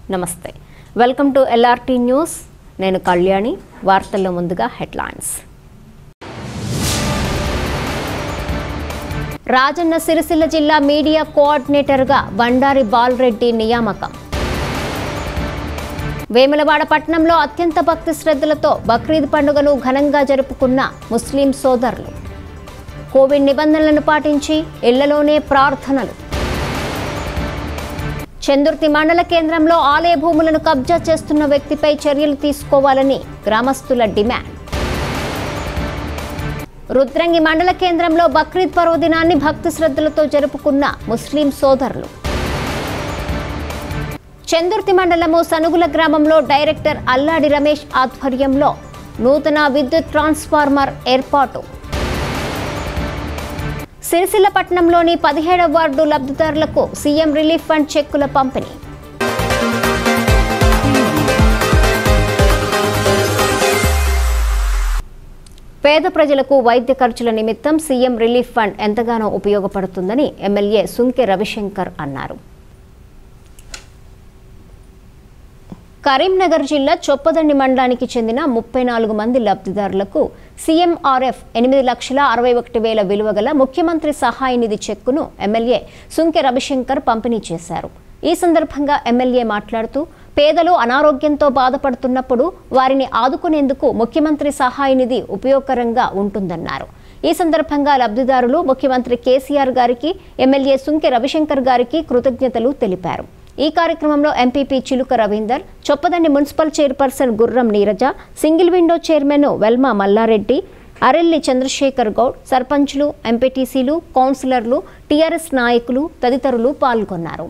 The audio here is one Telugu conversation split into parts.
నమస్తే వెల్కమ్ టు ఎల్ఆర్టీ న్యూస్ నేను కళ్యాణి వార్తల్లో ముందుగా హెడ్లైన్స్ రాజన్న సిరిసిల్ల జిల్లా మీడియా కోఆర్డినేటర్గా బండారి బాలరెడ్డి నియామకం వేములవాడ పట్టణంలో అత్యంత భక్తి శ్రద్ధలతో బక్రీద్ పండుగను ఘనంగా జరుపుకున్న ముస్లిం సోదరులు కోవిడ్ నిబంధనలను పాటించి ఇళ్లలోనే ప్రార్థనలు చందుర్తి మండల కేంద్రంలో ఆలయ భూములను కబ్జా చేస్తున్న వ్యక్తిపై చర్యలు తీసుకోవాలని గ్రామస్తుల డిమాండ్ రుద్రంగి మండల కేంద్రంలో బక్రీద్ పర్వదినాన్ని భక్తి శ్రద్ధలతో జరుపుకున్న ముస్లిం సోదరులు చందుర్తి మండలము సనుగుల గ్రామంలో డైరెక్టర్ అల్లాడి రమేష్ ఆధ్వర్యంలో నూతన విద్యుత్ ట్రాన్స్ఫార్మర్ ఏర్పాటు సిరిసిల్ల పట్టణంలోని పదిహేడవ వార్డు లబ్ధిదారులకు సీఎం రిలీఫ్ ఫండ్ చెక్కుల పంపిణీ పేద ప్రజలకు వైద్య ఖర్చుల నిమిత్తం సీఎం రిలీఫ్ ఫండ్ ఎంతగానో ఉపయోగపడుతుందని ఎమ్మెల్యే సుంకె రవిశంకర్ అన్నారు కరీంనగర్ జిల్లా చొప్పదండి మండలానికి చెందిన ముప్పై నాలుగు మంది లబ్ధిదారులకు సీఎంఆర్ఎఫ్ ఎనిమిది లక్షల అరవై ఒకటి వేల విలువ గల ముఖ్యమంత్రి సహాయ నిధి చెక్కును ఎమ్మెల్యే సుంకె రవిశంకర్ పంపిణీ చేశారు ఈ సందర్భంగా ఎమ్మెల్యే మాట్లాడుతూ పేదలు అనారోగ్యంతో బాధపడుతున్నప్పుడు వారిని ఆదుకునేందుకు ముఖ్యమంత్రి సహాయ నిధి ఉపయోగకరంగా ఉంటుందన్నారు ఈ సందర్భంగా లబ్ధిదారులు ముఖ్యమంత్రి కేసీఆర్ గారికి ఎమ్మెల్యే సుంకె రవిశంకర్ గారికి కృతజ్ఞతలు తెలిపారు ఈ కార్యక్రమంలో ఎంపీపీ చిలుక Ravinder Choppadandi municipal chairperson Gurram Neeraja single window chairman Velma Mallareddy Arelli Chandrashekar Goud సర్పంచ్లు ఎంపీటీసీలు కౌన్సిలర్లు టీఆర్ఎస్ నాయకులు తదితరులు పాల్గొన్నారు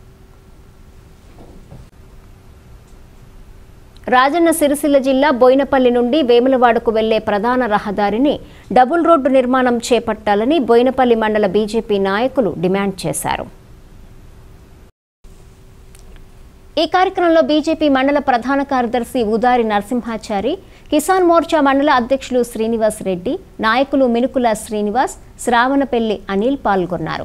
రాజన్న సిరిసిల్ల జిల్లా బోయినపల్లి నుండి వేములవాడకు వెళ్లే ప్రధాన రహదారిని డబుల్ రోడ్డు నిర్మాణం చేపట్టాలని బోయినపల్లి మండల బీజేపీ నాయకులు డిమాండ్ చేశారు ఈ కార్యక్రమంలో బీజేపీ మండల ప్రధాన కార్యదర్శి ఉదారి నరసింహాచారి కిసాన్ మోర్చా మండల అధ్యక్షులు శ్రీనివాస్ రెడ్డి నాయకులు మినుకుల శ్రీనివాస్ శ్రావణపెల్లి అనిల్ పాల్గొన్నారు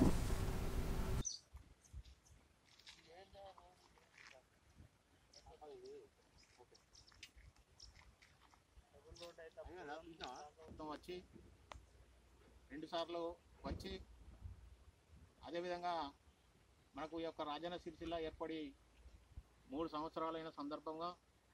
మొత్తం వచ్చి రెండుసార్లు వచ్చి అదేవిధంగా మనకు ఈ యొక్క రాజన్న సిరిసిల్ల ఏర్పడి మూడు సంవత్సరాలైన సందర్భంగా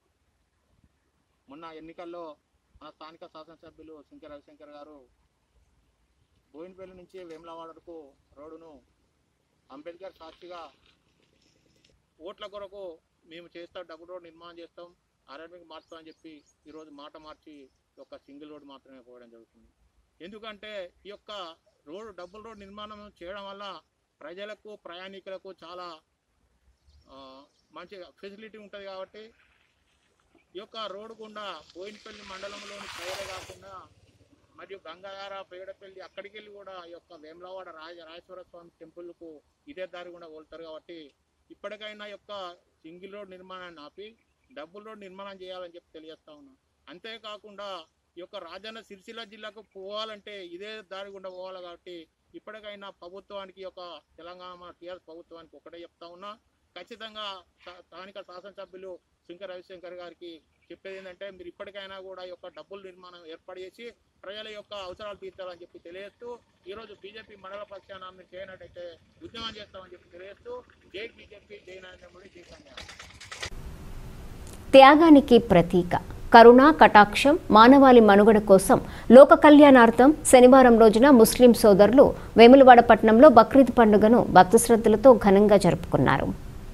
మొన్న ఎన్నికల్లో మన స్థానిక శాసనసభ్యులు శంకర రవిశంకర్ గారు బోయినపల్లి నుంచి వేములవాడకు రోడ్డును అంబేద్కర్ సాక్షిగా ఓట్ల కొరకు మేము చేస్తాం డబుల్ రోడ్ నిర్మాణం చేస్తాం ఆర్ఎండ్కి మార్చుతామని చెప్పి ఈరోజు మాట మార్చి ఈ యొక్క సింగిల్ రోడ్ మాత్రమే పోవడం జరుగుతుంది ఎందుకంటే ఈ యొక్క రోడ్ డబుల్ రోడ్ నిర్మాణం చేయడం వల్ల ప్రజలకు ప్రయాణికులకు చాలా ఆ, మంచి ఫెసిలిటీ ఉంటుంది కాబట్టి ఈ యొక్క రోడ్డు గుండా బోయినపల్లి మండలంలోని ప్రజలే కాకుండా మరియు గంగాధార పేడపల్లి అక్కడికి వెళ్ళి కూడా ఈ యొక్క వేములవాడ రాజ రాజేశ్వర స్వామి టెంపుల్కు ఇదే దారి గుండా వెళ్తారు కాబట్టి ఇప్పటికైనా ఈ యొక్క సింగిల్ రోడ్ నిర్మాణాన్ని ఆపి డబుల్ రోడ్ నిర్మాణం చేయాలని చెప్పి తెలియజేస్తా ఉన్నా అంతేకాకుండా ఈ యొక్క రాజన్న సిరిసిల్ల జిల్లాకు పోవాలంటే ఇదే దారి గుండా పోవాలి కాబట్టి ఇప్పటికైనా ప్రభుత్వానికి ఈ యొక్క తెలంగాణ మన టీఆర్ఎస్ ప్రభుత్వానికి ఒకటే చెప్తా ఉన్నా ఖచ్చితంగా స్థా- స్థానిక శాసనసభ్యులు శంకర్ రవిశంకర్ గారికి చెప్పేది ఏంటంటే మీరు ఇప్పటికైనా కూడా ఈ యొక్క డబ్బుల నిర్మాణం ఏర్పాటు చేసి ప్రజల యొక్క అవసరాలు తీర్చాలని చెప్పి తెలియజేస్తూ ఈరోజు బీజేపీ మండల పక్షాన మీరు చేయనట్టయితే ఉద్యమం చేస్తామని చెప్పి తెలియజేస్తూ జై బీజేపీ జై నరేంద్ర మోడీ జై కళ్యాణ్ త్యాగానికి ప్రతీక కరుణ కటాక్షం మానవాళి మనుగడ కోసం లోక కళ్యాణార్థం శనివారం రోజున ముస్లిం సోదరులు వేములవాడ పట్టణంలో బక్రీద్ పండుగను భక్తి శ్రద్ధలతో ఘనంగా జరుపుకున్నారు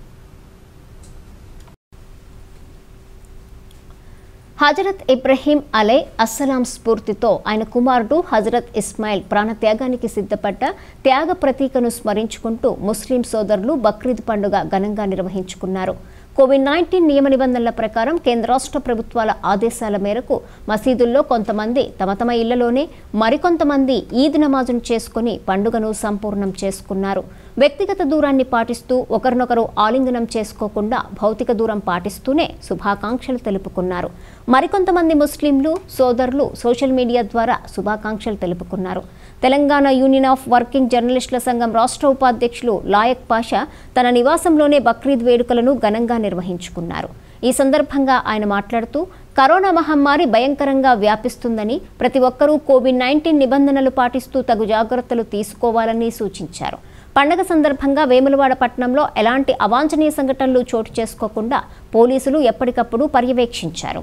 హజరత్ ఇబ్రహీం అలే అస్సలాం స్ఫూర్తితో ఆయన కుమారుడు హజరత్ ఇస్మాయిల్ ప్రాణత్యాగానికి సిద్ధపడ్డ త్యాగ ప్రతీకను స్మరించుకుంటూ ముస్లిం సోదరులు బక్రీద్ పండుగ ఘనంగా నిర్వహించుకున్నారు కోవిడ్ నైన్టీన్ నియమ నిబంధనల ప్రకారం కేంద్ర రాష్ట్ర ప్రభుత్వాల ఆదేశాల మేరకు మసీదుల్లో కొంతమంది తమ తమ ఇళ్లలోనే మరికొంతమంది ఈద్ నమాజును చేసుకుని పండుగను సంపూర్ణం చేసుకున్నారు వ్యక్తిగత దూరాన్ని పాటిస్తూ ఒకరినొకరు ఆలింగనం చేసుకోకుండా భౌతిక దూరం పాటిస్తూనే శుభాకాంక్షలు తెలుపుకున్నారు మరికొంతమంది ముస్లింలు సోదరులు సోషల్ మీడియా ద్వారా శుభాకాంక్షలు తెలుపుకున్నారు తెలంగాణ యూనియన్ ఆఫ్ వర్కింగ్ జర్నలిస్టుల సంఘం రాష్ట్ర ఉపాధ్యక్షులు లాయక్ పాషా తన నివాసంలోనే బక్రీద్ వేడుకలను ఘనంగా నిర్వహించుకున్నారు ఈ సందర్భంగా ఆయన మాట్లాడుతూ కరోనా మహమ్మారి భయంకరంగా వ్యాపిస్తుందని ప్రతి ఒక్కరూ కోవిడ్ నైన్టీన్ నిబంధనలు పాటిస్తూ తగు జాగ్రత్తలు తీసుకోవాలని సూచించారు పండగ సందర్భంగా వేములవాడ పట్టణంలో ఎలాంటి అవాంఛనీయ సంఘటనలు చోటు చేసుకోకుండా పోలీసులు ఎప్పటికప్పుడు పర్యవేక్షించారు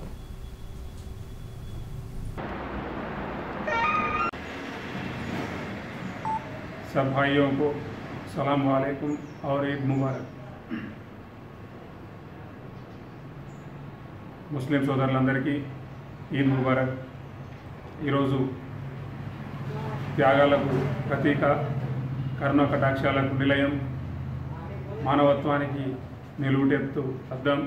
सब भाइयों को सलाम वालेकुम और ईद मुबारक ముస్లిం సోదరులందరికీ ఈద్ ముబారక్ ఈరోజు త్యాగాలకు ప్రతీక కరుణ కటాక్షాలకు నిలయం మానవత్వానికి నిలువుటెత్తు అద్దం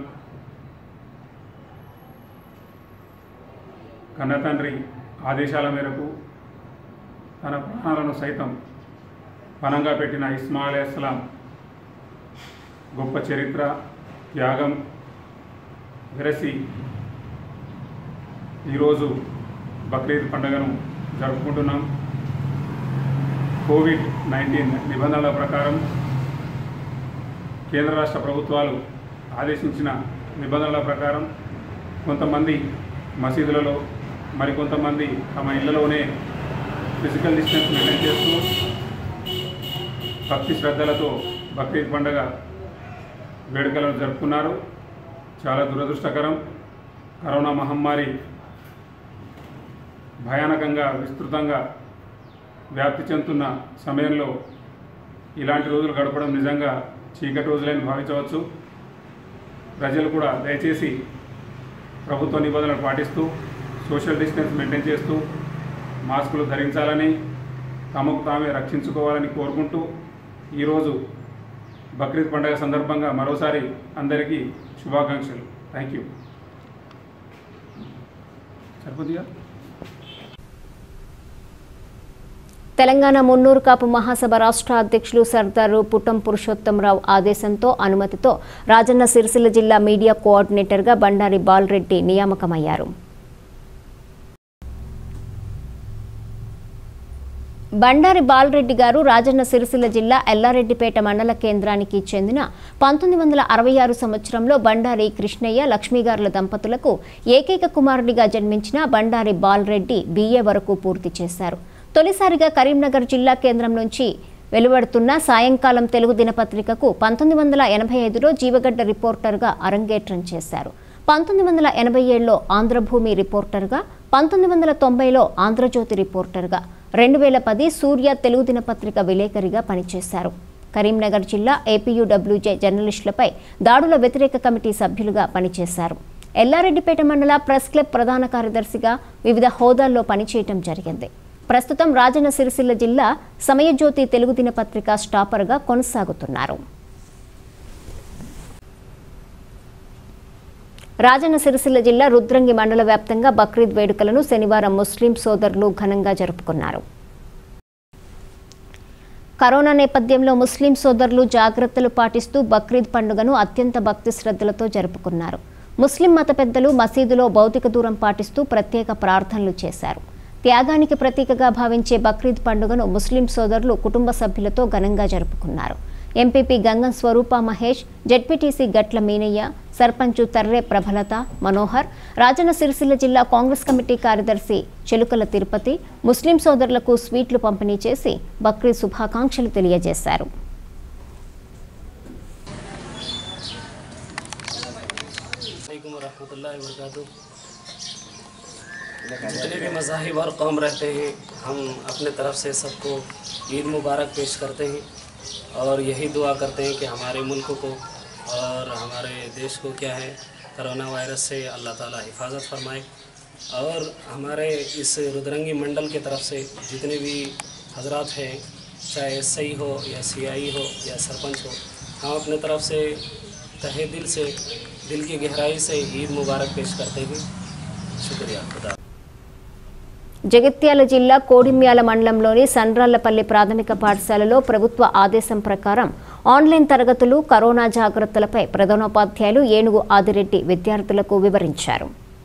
కన్నతండ్రి ఆదేశాల మేరకు తన ప్రాణాలను సైతం పనంగా పెట్టిన ఇస్మాయిల్ అస్లాం గొప్ప చరిత్ర త్యాగం విరసి ఈరోజు బక్రీద్ పండుగను జరుపుకుంటున్నాం కోవిడ్ నైన్టీన్ నిబంధనల ప్రకారం కేంద్ర రాష్ట్ర ప్రభుత్వాలు ఆదేశించిన నిబంధనల ప్రకారం కొంతమంది మసీదులలో మరికొంతమంది తమ ఇళ్లలోనే ఫిజికల్ డిస్టెన్స్ మెయింటైన్ చేస్తూ భక్తి శ్రద్ధలతో బక్రీద్ పండుగ వేడుకలను జరుపుకున్నారు చాలా దురదృష్టకరం కరోనా మహమ్మారి భయానకంగా విస్తృతంగా వ్యాప్తి చెందుతున్న సమయంలో ఇలాంటి రోజులు గడపడం నిజంగా చీకటి రోజులని భావించవచ్చు ప్రజలు కూడా దయచేసి ప్రభుత్వ నిబంధనలు పాటిస్తూ సోషల్ డిస్టెన్స్ మెయింటైన్ చేస్తూ మాస్కులు ధరించాలని తమకు తామే రక్షించుకోవాలని కోరుకుంటూ ఈరోజు బక్రీద్ పండుగ సందర్భంగా మరోసారి అందరికీ శుభాకాంక్షలు థ్యాంక్ యూ సరిపోతుందిగా తెలంగాణ మున్నూరు కాపు మహాసభ రాష్ట్ర అధ్యక్షులు సర్దారు పుట్టం పురుషోత్తంరావు ఆదేశంతో అనుమతితో రాజన్న సిరిసిల్ల జిల్లా మీడియా కోఆర్డినేటర్గా బండారి బాలరెడ్డి నియామకమయ్యారు బండారి బాలరెడ్డి గారు రాజన్న సిరిసిల్ల జిల్లా ఎల్లారెడ్డిపేట మండల కేంద్రానికి చెందిన పంతొమ్మిది వందల అరవై ఆరు సంవత్సరంలో బండారి కృష్ణయ్య లక్ష్మీగారుల దంపతులకు ఏకైక కుమారుడిగా జన్మించిన బండారి బాలరెడ్డి బీఏ వరకు పూర్తి చేశారు తొలిసారిగా కరీంనగర్ జిల్లా కేంద్రం నుంచి వెలువడుతున్న సాయంకాలం తెలుగు దినపత్రికకు పంతొమ్మిది వందల ఎనభై ఐదులో జీవగడ్డ రిపోర్టర్గా అరంగేట్రం చేశారు పంతొమ్మిది వందల ఎనభై ఏడులో ఆంధ్రభూమి రిపోర్టర్గా పంతొమ్మిది వందల తొంభైలో ఆంధ్రజ్యోతి రిపోర్టర్గా రెండు వేల పది సూర్య తెలుగు దినపత్రిక విలేకరిగా పనిచేశారు కరీంనగర్ జిల్లా ఏపీయూడబ్ల్యూజే జర్నలిస్టులపై దాడుల వ్యతిరేక కమిటీ సభ్యులుగా పనిచేశారు ఎల్లారెడ్డిపేట మండల ప్రెస్ క్లబ్ ప్రధాన కార్యదర్శిగా వివిధ హోదాల్లో పనిచేయటం జరిగింది ప్రస్తుతం రాజన్న సిరిసిల్ల జిల్లా సమయజ్యోతి తెలుగు దినపత్రిక స్టాపర్గా కొనసాగుతున్నారు రాజన్న సిరిసిల్ల జిల్లా రుద్రంగి మండల వ్యాప్తంగా బక్రీద్ వేడుకలను శనివారం ముస్లిం సోదరులు ఘనంగా జరుపుకున్నారు కరోనా నేపథ్యంలో ముస్లిం సోదరులు జాగ్రత్తలు పాటిస్తూ బక్రీద్ పండుగను అత్యంత భక్తి శ్రద్ధలతో జరుపుకున్నారు ముస్లిం మత పెద్దలు మసీదులో భౌతిక దూరం పాటిస్తూ ప్రత్యేక ప్రార్థనలు చేశారు త్యాగానికి ప్రతీకగా భావించే బక్రీద్ పండుగను ముస్లిం సోదరులు కుటుంబ సభ్యులతో ఘనంగా జరుపుకున్నారు ఎంపీపీ గంగం స్వరూప మహేష్ జడ్పీటీసీ గట్ల మీనయ్య సర్పంచు తర్రే ప్రభలత మనోహర్ రాజన్న సిరిసిల్ల జిల్లా కాంగ్రెస్ కమిటీ కార్యదర్శి చెలుకల తిరుపతి ముస్లిం సోదరులకు స్వీట్లు పంపిణీ చేసి బక్రీద్ శుభాకాంక్షలు తెలియజేశారు वालेकुम वरहमतुल्लाहि वबरकातुह जितने भी मज़ाहिब और कौम रहते हैं हम अपने तरफ से सबको ईद मुबारक पेश करते हैं और यही दुआ करते हैं कि हमारे मुल्क को और हमारे देश को क्या है करोना वायरस से अल्लाह ताला हिफाजत फरमाए और हमारे इस रुद्रंगी मंडल की तरफ से जितने भी हजरात हैं चाहे सही हो या सियाई हो या सरपंच हो हम अपने तरफ से तहे दिल से दिल की गहराई से ईद मुबारक पेश करते हैं शुक्रिया खुदा జగిత్యాల జిల్లా కోడిమ్యాల మండలంలోని సండ్రాళ్లపల్లి ప్రాథమిక పాఠశాలలో ప్రభుత్వ ఆదేశం ప్రకారం ఆన్లైన్ తరగతులు కరోనా జాగ్రత్తలపై ప్రధానోపాధ్యాయులు ఏనుగు ఆదిరెడ్డి విద్యార్థులకు వివరించారు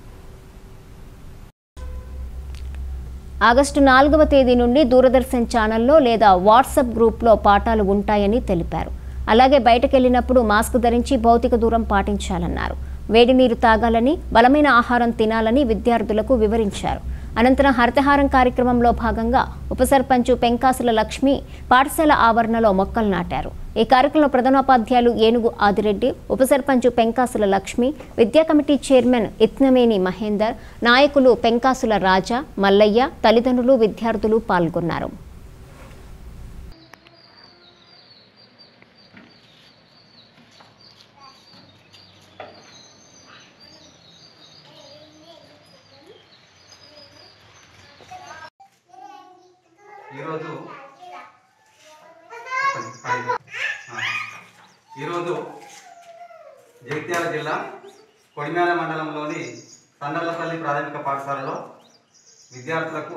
ఆగస్టు నాలుగవ తేదీ నుండి దూరదర్శన్ ఛానల్లో లేదా వాట్సాప్ గ్రూప్లో పాఠాలు ఉంటాయని తెలిపారు అలాగే బయటకెళ్లినప్పుడు మాస్క్ ధరించి భౌతిక దూరం పాటించాలన్నారు వేడి నీరు తాగాలని బలమైన ఆహారం తినాలని విద్యార్థులకు వివరించారు అనంతరం హరితహారం కార్యక్రమంలో భాగంగా ఉప సర్పంచ్ పెంకాసుల లక్ష్మి పాఠశాల ఆవరణలో మొక్కలు నాటారు ఈ కార్యక్రమంలో ప్రధానోపాధ్యాయులు ఏనుగు ఆదిరెడ్డి ఉప సర్పంచ్ పెంకాసుల లక్ష్మి విద్యా కమిటీ చైర్మన్ ఇత్నమేని మహేందర్ నాయకులు పెంకాసుల రాజా మల్లయ్య తల్లిదండ్రులు విద్యార్థులు పాల్గొన్నారు ఈరోజు ఆ, ఈరోజు జగిత్యాల జిల్లా కొడిమేల మండలంలోని సండర్లపల్లి ప్రాథమిక పాఠశాలలో విద్యార్థులకు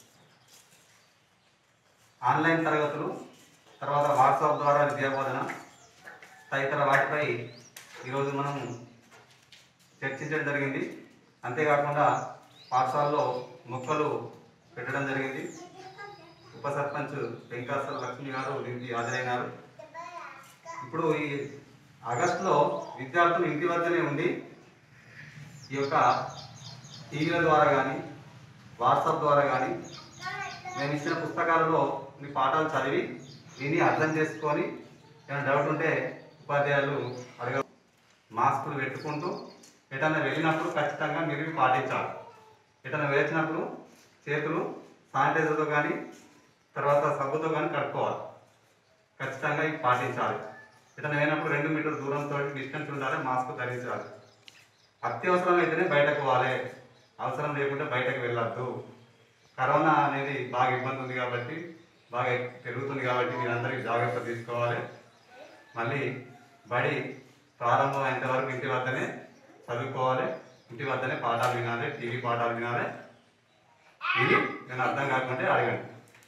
ఆన్లైన్ తరగతులు తర్వాత వాట్సాప్ ద్వారా విద్యాబోధన తదితర వాటిపై ఈరోజు మనం చర్చించడం జరిగింది అంతేకాకుండా పాఠశాలలో మొక్కలు పెట్టడం జరిగింది ఉప సర్పంచ్ వెంకటేశ్వర లక్ష్మి గారు దీనికి హాజరైనారు ఇప్పుడు ఈ ఆగస్టులో విద్యార్థులు ఇంటి వద్దనే ఉండి ఈ యొక్క టీవీల ద్వారా కానీ వాట్సాప్ ద్వారా కానీ మేము ఇచ్చిన పుస్తకాలలో మీ పాఠాలు చదివి విని అర్థం చేసుకొని ఏమైనా డౌట్ ఉంటే ఉపాధ్యాయులు అడగ మాస్కులు పెట్టుకుంటూ ఎటన్నా వెళ్ళినప్పుడు ఖచ్చితంగా మీరు ఇవి పాటించాలి ఎటన్నా వేసినప్పుడు చేతులు శానిటైజర్తో కానీ తర్వాత సబ్బుతో కానీ కడుక్కోవాలి ఖచ్చితంగా ఇవి పాటించాలి ఎటన్నా వేసినప్పుడు రెండు మీటర్ దూరంతో డిస్టెన్స్ ఉండాలి మాస్క్ ధరించాలి అత్యవసరం అయితేనే బయటకు పోవాలి అవసరం లేకుంటే బయటకు వెళ్ళొద్దు కరోనా అనేది బాగా ఇబ్బంది ఉంది కాబట్టి బాగా పెరుగుతుంది కాబట్టి మీరందరికీ జాగ్రత్త తీసుకోవాలి మళ్ళీ బడి ప్రారంభం అయ్యేంత వరకు ఇంటి వద్దనే చదువుకోవాలి ఇంటి వద్దనే పాఠాలు వినాలి టీవీ పాఠాలు వినాలి ఇది నేను అర్థం కాకుంటే అడగండి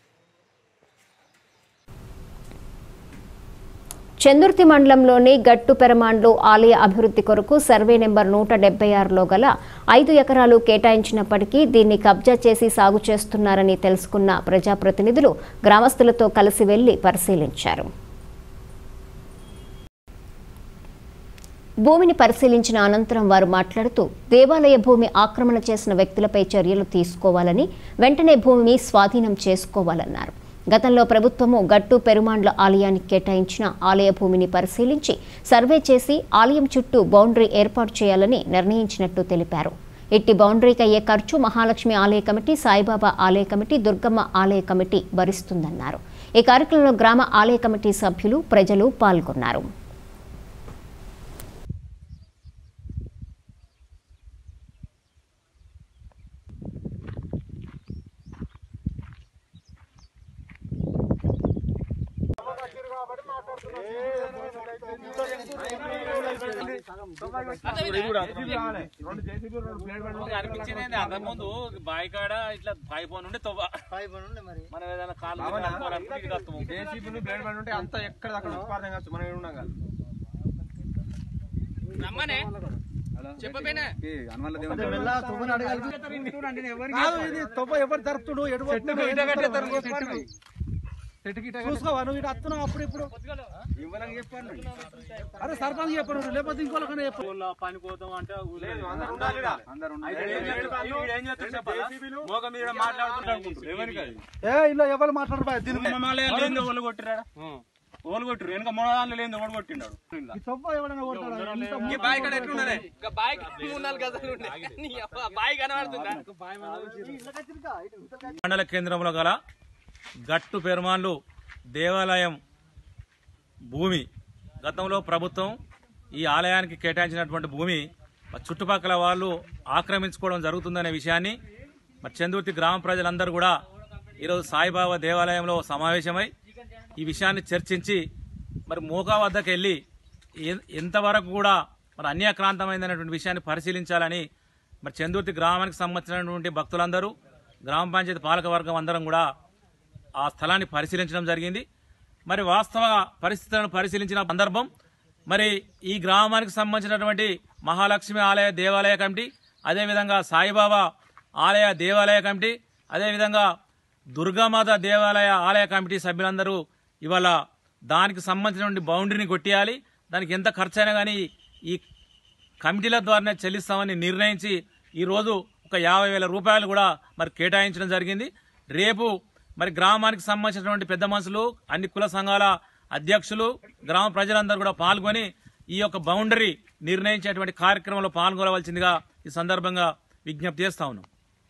చందుర్తి మండలంలోని గట్టు పెరమాండ్లు ఆలయ అభివృద్ధి కొరకు సర్వే నెంబర్ నూట డెబ్బై ఆరులో గల ఐదు ఎకరాలు కేటాయించినప్పటికీ దీన్ని కబ్జా చేసి సాగు చేస్తున్నారని తెలుసుకున్న ప్రజాప్రతినిధులు గ్రామస్తులతో కలిసి వెళ్లి పరిశీలించారు భూమిని పరిశీలించిన అనంతరం వారు మాట్లాడుతూ దేవాలయ భూమి ఆక్రమణ చేసిన వ్యక్తులపై చర్యలు తీసుకోవాలని వెంటనే భూమిని స్వాధీనం చేసుకోవాలన్నారు గతంలో ప్రభుత్వము గట్టు పెరుమాండ్ల ఆలయానికి కేటాయించిన ఆలయ భూమిని పరిశీలించి సర్వే చేసి ఆలయం చుట్టూ బౌండరీ ఏర్పాటు చేయాలని నిర్ణయించినట్టు తెలిపారు ఇట్టి బౌండరీకి అయ్యే ఖర్చు మహాలక్ష్మి ఆలయ కమిటీ సాయిబాబా ఆలయ కమిటీ దుర్గమ్మ ఆలయ కమిటీ భరిస్తుందన్నారు ఈ కార్యక్రమంలో గ్రామ ఆలయ కమిటీ సభ్యులు ప్రజలు పాల్గొన్నారు అనిపించింది అంతకుముందు బావి కాడ ఇట్లా బావి పోను ఉండే తొవ్వ మనం ఏదైనా కాలు కట్టుకోవాలనుకుంటే ఇది కట్టుకోము. జేసీబీలు బ్లేడ్ బండి ఉంటే అంత ఎక్కడ అక్కడ ఉత్పాదన కావచ్చు మనం ఏమి ఉన్నాం కదా రమ్మనే చెప్పపోయినా కాదు ఇది తొవ్వ ఎవరు జరుపుతుడు ఎటు చూసుకోవా నువ్వు ఇటు వస్తున్నావు అప్పుడు ఇప్పుడు అరే సర్పంచ్ చెప్పను లేకపోతే ఇంకోళ్ళకన్నా చెప్పు ఊళ్ళో పని పోతాం అంటే ఊళ్ళో అయితే ఏం చేస్తారు? వీడు ఏం చేస్తారు చెప్పాలా? మోగ మీద మాట్లాడుతుంటే అనుకుంటారు. ఎవరికి అది? ఏ ఇలా ఎవరు మాట్లాడరు బాయ్ దీని మమ్మల్ని లేనిది ఓళ్ళు కొట్టిరాడా ఓళ్ళు కొట్టిరు వెనక మన దాంట్లో లేనిది ఓడి కొట్టిండాడు ఈ తొవ్వ ఎవడైనా కొడతాడా? ఇంత ఈ బావి కాడ ఎట్లున్నదే మండల కేంద్రంలో గల గట్టు పెరుమాన్లు దేవాలయం భూమి గతంలో ప్రభుత్వం ఈ ఆలయానికి కేటాయించినటువంటి భూమి మరి చుట్టుపక్కల వాళ్ళు ఆక్రమించుకోవడం జరుగుతుందనే విషయాన్ని మరి చందుర్తి గ్రామ ప్రజలందరూ కూడా ఈరోజు సాయిబాబా దేవాలయంలో సమావేశమై ఈ విషయాన్ని చర్చించి మరి మోకా వద్దకు వెళ్ళి ఎ- ఎంతవరకు కూడా మరి అన్యాక్రాంతమైనటువంటి విషయాన్ని పరిశీలించాలని మరి చందుర్తి గ్రామానికి సంబంధించినటువంటి భక్తులందరూ గ్రామ పంచాయతీ పాలక వర్గం అందరం కూడా ఆ స్థలాన్ని పరిశీలించడం జరిగింది మరి వాస్తవ పరిస్థితులను పరిశీలించిన సందర్భం మరి ఈ గ్రామానికి సంబంధించినటువంటి మహాలక్ష్మి ఆలయ దేవాలయ కమిటీ అదేవిధంగా సాయిబాబా ఆలయ దేవాలయ కమిటీ అదేవిధంగా దుర్గామాత దేవాలయ ఆలయ కమిటీ సభ్యులందరూ ఇవాళ దానికి సంబంధించినటువంటి బౌండరీని కొట్టేయాలి దానికి ఎంత ఖర్చు అయినా కానీ ఈ కమిటీల ద్వారానే చెల్లిస్తామని నిర్ణయించి ఈరోజు ఒక యాభై వేల రూపాయలు కూడా మరి కేటాయించడం జరిగింది రేపు మరి గ్రామానికి సంబంధించినటువంటి పెద్ద మనుషులు అన్ని కుల సంఘాల అధ్యక్షులు గ్రామ ప్రజలందరూ కూడా పాల్గొని ఈ యొక్క బౌండరీ నిర్ణయించేటువంటి కార్యక్రమంలో పాల్గొనవలసిందిగా ఈ సందర్భంగా విజ్ఞప్తి చేస్తా ఉన్నాం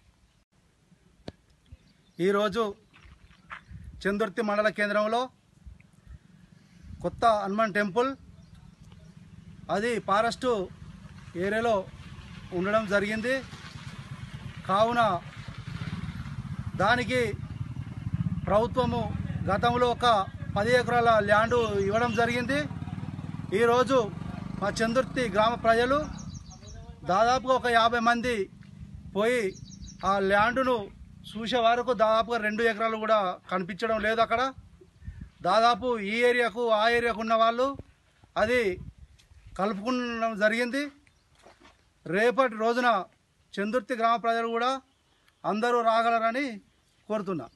ఈరోజు చందుర్తి మండల కేంద్రంలో కొత్త హనుమాన్ టెంపుల్ అది ఫారెస్టు ఏరియాలో ఉండడం జరిగింది కావున దానికి ప్రభుత్వము గతంలో ఒక పది ఎకరాల ల్యాండు ఇవ్వడం జరిగింది ఈరోజు మా చందుర్తి గ్రామ ప్రజలు దాదాపుగా ఒక యాభై మంది పోయి ఆ ల్యాండును చూసే వరకు దాదాపుగా రెండు ఎకరాలు కూడా కనిపించడం లేదు అక్కడ దాదాపు ఈ ఏరియాకు ఆ ఏరియాకు ఉన్న వాళ్ళు అది కలుపుకునడం జరిగింది రేపటి రోజున చందుర్తి గ్రామ ప్రజలు కూడా అందరూ రాగలరని కోరుతున్నా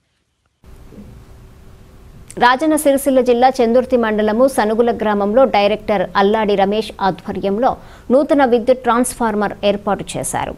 రాజన్న సిరిసిల్ల జిల్లా చందుర్తి మండలము సనుగుల గ్రామంలో డైరెక్టర్ అల్లాడి రమేష్ ఆధ్వర్యంలో నూతన విద్యుత్ ట్రాన్స్ఫార్మర్ ఏర్పాటు చేశారు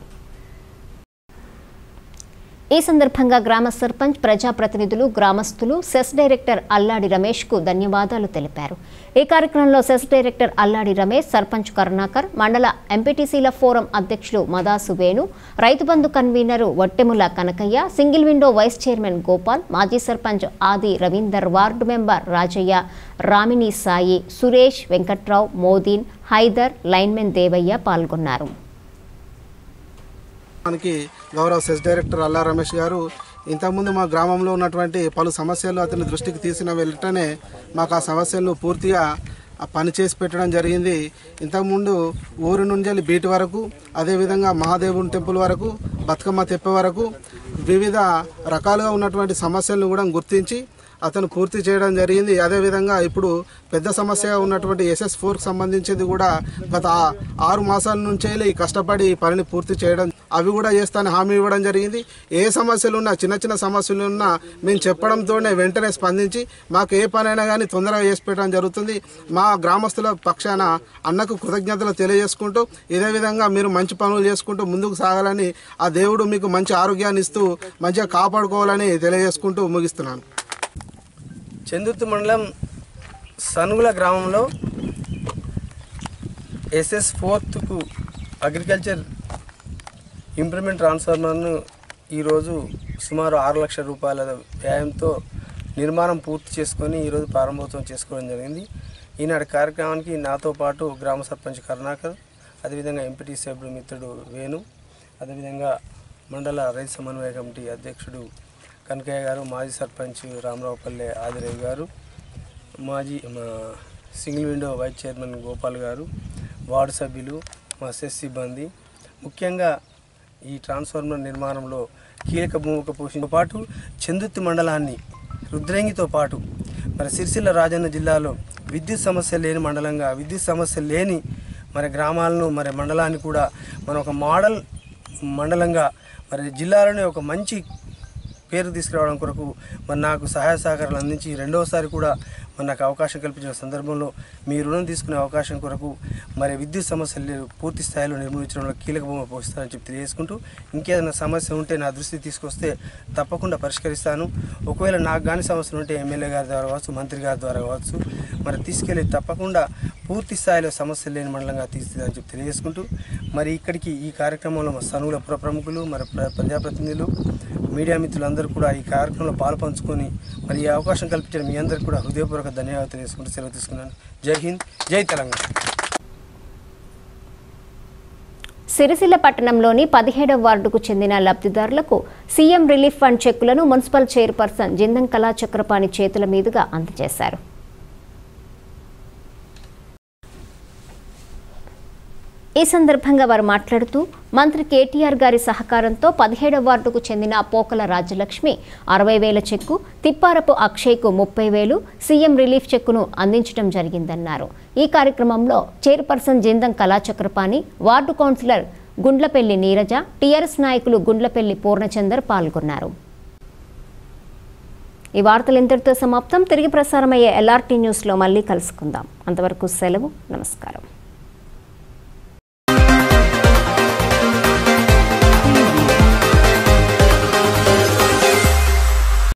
ఈ సందర్భంగా గ్రామ సర్పంచ్ ప్రజాప్రతినిధులు గ్రామస్తులు సెస్ డైరెక్టర్ అల్లాడి రమేష్ కు ధన్యవాదాలు తెలిపారు ఈ కార్యక్రమంలో సెస్ డైరెక్టర్ అల్లాడి రమేష్ సర్పంచ్ కరుణాకర్ మండల ఎంపీటీసీల ఫోరం అధ్యక్షులు Madasu Venu Rythu Bandhu convener Vattemula Kanakaiah single window vice chairman Gopal మాజీ sarpanch Aadi Ravinder ward member Rajaiah Ramini Sai Suresh Venkatrao Modeen Haider lineman Devaiah పాల్గొన్నారు మనకి గౌరవ సెస్ డైరెక్టర్ అల్లా రమేష్ గారు ఇంతకుముందు మా గ్రామంలో ఉన్నటువంటి పలు సమస్యలు అతని దృష్టికి తీసిన వెంటనే మాకు ఆ సమస్యలను పూర్తిగా ఆ పని చేసి పెట్టడం జరిగింది ఇంతకుముందు ఊరి నుంచి బీటి వరకు అదేవిధంగా మహాదేవుని టెంపుల్ వరకు బతుకమ్మ తెప్ప వరకు వివిధ రకాలుగా ఉన్నటువంటి సమస్యలను కూడా గుర్తించి అతను పూర్తి చేయడం జరిగింది అదేవిధంగా ఇప్పుడు పెద్ద సమస్యగా ఉన్నటువంటి ఎస్ఎస్ ఫోర్కి సంబంధించింది కూడా గత ఆ- ఆరు మాసాల నుంచే ఈ కష్టపడి ఈ పనిని పూర్తి చేయడం అవి కూడా చేస్తానని హామీ ఇవ్వడం జరిగింది ఏ సమస్యలు ఉన్నా చిన్న చిన్న సమస్యలు ఉన్నా మేము చెప్పడంతోనే వెంటనే స్పందించి మాకు ఏ పనైనా కానీ తొందరగా చేసి పెట్టడం జరుగుతుంది మా గ్రామస్తుల పక్షాన అన్నకు కృతజ్ఞతలు తెలియజేసుకుంటూ ఇదే విధంగా మీరు మంచి పనులు చేసుకుంటూ ముందుకు సాగాలని ఆ దేవుడు మీకు మంచి ఆరోగ్యాన్ని ఇస్తూ మంచిగా కాపాడుకోవాలని తెలియజేసుకుంటూ ముగిస్తున్నాను చందుర్తి మండలం సనుగుల గ్రామంలో ఎస్ఎస్ ఫోర్త్కు అగ్రికల్చర్ ఇంప్రూవ్మెంట్ ట్రాన్స్ఫార్మర్ను ఈరోజు సుమారు ఆరు లక్షల రూపాయల వ్యయంతో నిర్మాణం పూర్తి చేసుకొని ఈరోజు ప్రారంభోత్సవం చేసుకోవడం జరిగింది ఈనాటి కార్యక్రమానికి నాతో పాటు గ్రామ సర్పంచ్ కరుణాకర్ అదేవిధంగా ఎంపీటీ సభ్యుడు మిత్రుడు వేణు అదేవిధంగా మండల రైతు సమన్వయ కమిటీ అధ్యక్షుడు కనకయ్య గారు మాజీ సర్పంచ్ రామరావుపల్లె ఆదిరేవి గారు మాజీ మా single window vice chairman Gopal గారు వార్డు సభ్యులు మా సెస్ సిబ్బంది ముఖ్యంగా ఈ ట్రాన్స్ఫార్మర్ నిర్మాణంలో కీలక భూమిక పోషించతో పాటు చందుర్తి మండలాన్ని రుద్రంగితో పాటు మరి సిరిసిల్ల రాజన్న జిల్లాలో విద్యుత్ సమస్య లేని మండలంగా విద్యుత్ సమస్య లేని మరి గ్రామాలను మరి మండలాన్ని కూడా మన ఒక మోడల్ మండలంగా మరి జిల్లాలోనే ఒక మంచి పేరు తీసుకురావడం కొరకు మరి నాకు సహాయ సహకారాలు అందించి రెండవసారి కూడా మరి నాకు అవకాశం కల్పించిన సందర్భంలో మీ రుణం తీసుకునే అవకాశం కొరకు మరి విద్యుత్ సమస్యలు లేవు పూర్తి స్థాయిలో నిర్మించడంలో కీలక భూమిక పోషిస్తానని చెప్పి తెలియజేసుకుంటూ ఇంకేదైనా సమస్య ఉంటే నా దృష్టికి తీసుకొస్తే తప్పకుండా పరిష్కరిస్తాను ఒకవేళ నాకు కానీ సమస్యలు ఉంటే ఎమ్మెల్యే గారి ద్వారా కావచ్చు మంత్రి గారి ద్వారా కావచ్చు మరి తీసుకెళ్ళి తప్పకుండా పూర్తి స్థాయిలో సమస్యలు లేని మండలంగా తీస్తుందని చెప్పి తెలియజేసుకుంటూ మరి ఇక్కడికి ఈ కార్యక్రమంలో మా సనుగుల పుర ప్రముఖులు మరి ప్ర- ప్రజాప్రతినిధులు మీడియా మిత్రులందరూ కూడా ఈ కార్యక్రమంలో పాలు పంచుకొని మరి ఈ అవకాశం కల్పించిన మీ అందరికీ కూడా హృదయపూర్వక ధన్యవాదాలు తెలియజేసుకుంటూ సెలవు తీసుకున్నాను జై హింద్ జై తెలంగాణ సిరిసిల్ల పట్టణంలోని పదిహేడవ వార్డుకు చెందిన లబ్ధిదారులకు సీఎం రిలీఫ్ ఫండ్ చెక్కులను మున్సిపల్ చైర్పర్సన్ జిందం కళా చక్రపాణి చేతుల మీదుగా అందజేశారు ఈ సందర్భంగా వారు మాట్లాడుతూ మంత్రి కేటీఆర్ గారి సహకారంతో పదిహేడవ వార్డుకు చెందిన పోకల రాజ్యలక్ష్మి అరవై వేల చెక్కు తిప్పారపు అక్షయ్కు ముప్పై వేలు సీఎం రిలీఫ్ చెక్కును అందించడం జరిగిందన్నారు ఈ కార్యక్రమంలో chairperson Jindam Kalachakrapani ward councillor Gundlapalli Neeraja TRS నాయకులు గుండ్లపల్లి పూర్ణచందర్ పాల్గొన్నారు ఈ వార్తలు ఇంతటితో సమాప్తం తిరిగి ప్రసారమయ్యే ఎల్ఆర్టీ న్యూస్లో మళ్ళీ కలుసుకుందాం అంతవరకు సెలవు నమస్కారం